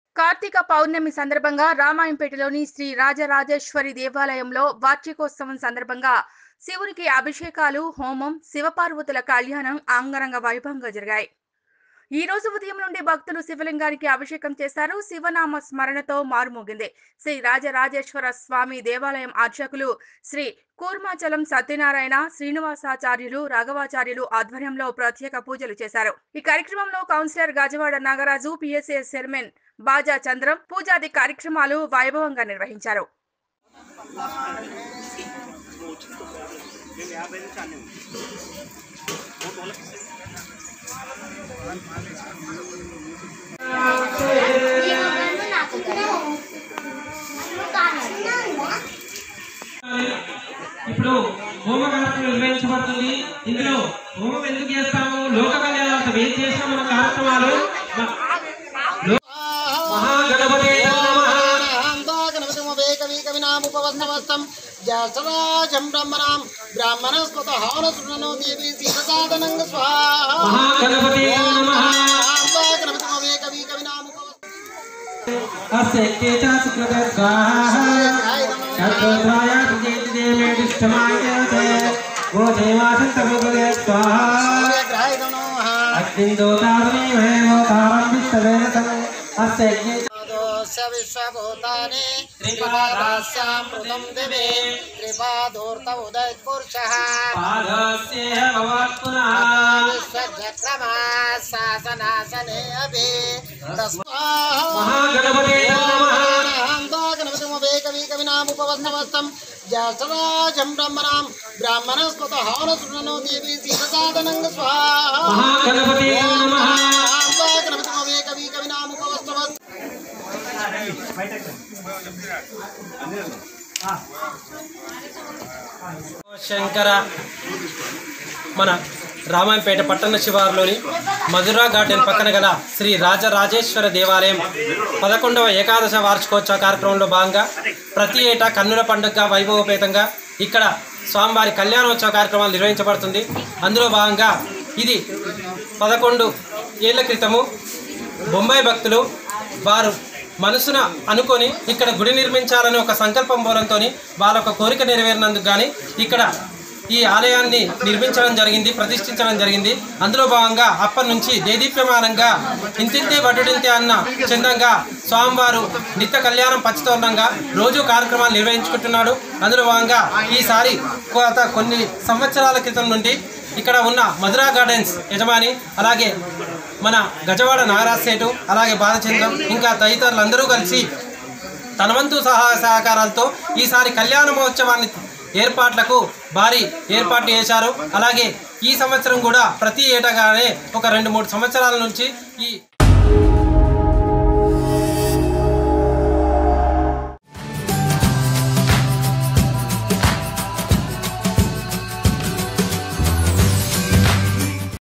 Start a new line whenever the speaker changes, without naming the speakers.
కార్తీక పౌర్ణమి సందర్భంగా రామాయంపేటలోని శ్రీ రాజరాజేశ్వరి దేవాలయంలో వార్షికోత్సవం సందర్భంగా శివునికి అభిషేకాలు హోమం శివపార్వతుల కళ్యాణం అంగరంగ వైభవంగా జరిగాయి ఈ రోజు ఉదయం నుండి భక్తులు శివలింగానికి అభిషేకం చేశారు శివనామ స్మరణతో మారుమోగింది శ్రీ రాజరాజేశ్వర స్వామి దేవాలయం అర్చకులు శ్రీ కూర్మాచలం సత్యనారాయణ శ్రీనివాసాచార్యులు రాఘవాచార్యులు ఆధ్వర్యంలో ప్రత్యేక పూజలు చేశారు ఈ కార్యక్రమంలో councillor Gajawada Nagaraju PSS chairman Baja Chandram పూజాది కార్యక్రమాలు వైభవంగా నిర్వహించారు
ఇప్పుడు హోమ కార్యక్రమం నిర్వహించబడుతుంది ఇందులో హోమం ఎందుకు చేస్తాము లోక కళ్యాణార్థం ఏం చేస్తాం మన కార్యక్రమాలు మ- లో- మహాగణపతి
గణపతిమవేకవీకవినాముపవన్నవస్తం జ్యేష్ఠరాజం బ్రహ్మణాం బ్రాహ్మణస్పత హారసునో దేవి సీతసాదనంగ స్వాహా
మహాగణపతి నమః
గణపతిమవేకవీకవినాముపవస్తం
అస్య కేచా సుకృత స్వాహా తద్వాయ సుజేతి దేవేడిష్టమాయతే గో దేవాసంతముగే స్వాహా అగ్నిదోతాదమేవే గోతారం విశ్వవేదసం అస్య కేచ
విశ్వభూతాని త్రిపాదాస్యామృతం దివే త్రిపాదోర్త ఉదయత్పురుషः
పాదస్య భవత్ పునః
విశ్వచక్రమా శాసనాసనే అభి
మహాగణపతి నమః
గణపతిమవేకవీకవినాముపవన్నవస్తం జ్యేష్ఠరాజం బ్రహ్మణాం బ్రాహ్మణస్పత హారసునో దేవి సీతసాదనంగ స్వాహా
మహాగణపతి నమః
గణపతిమవేకవీకవినాముపవస్తవస్తం
శంకర మన రామాయంపేట పట్టణ శివారులోని మధురా గార్డెన్ పక్కన గల శ్రీ రాజరాజేశ్వర దేవాలయం పదకొండవ ఏకాదశ వార్షికోత్సవ కార్యక్రమంలో భాగంగా ప్రతి ఏటా కన్నుల పండుగ వైభవపేతంగా ఇక్కడ స్వామివారి కళ్యాణోత్సవ కార్యక్రమాలు నిర్వహించబడుతుంది అందులో భాగంగా ఇది పదకొండు ఏళ్ల క్రితము బొంబాయి భక్తులు వారు మనసున అనుకొని ఇక్కడ గుడి నిర్మించాలని ఒక సంకల్పం మూలంతో వాళ్ళ ఒక కోరిక నెరవేరినందుకు కానీ ఇక్కడ ఈ ఆలయాన్ని నిర్మించడం జరిగింది ప్రతిష్ఠించడం జరిగింది అందులో భాగంగా అప్పటి నుంచి దేదీప్యమానంగా ఇంతింతే బటుడింతే అన్న చందంగా స్వామివారు నిత్య కళ్యాణం పచ్చతోరణంగా రోజు కార్యక్రమాలు నిర్వహించుకుంటున్నాడు అందులో భాగంగా ఈసారి గత కొన్ని సంవత్సరాల క్రితం నుండి ఇక్కడ ఉన్న మధురా గార్డెన్స్ యజమాని అలాగే మన గజవాడ నాగరాజ్ సేటు అలాగే బాలచంద్రం ఇంకా తదితరులందరూ కలిసి తన వంతు సహాయ సహకారాలతో ఈసారి కళ్యాణ మహోత్సవాన్ని ఏర్పాట్లకు భారీ ఏర్పాటు చేశారు అలాగే ఈ సంవత్సరం కూడా ప్రతి ఏటగానే ఒక రెండు మూడు సంవత్సరాల నుంచి ఈ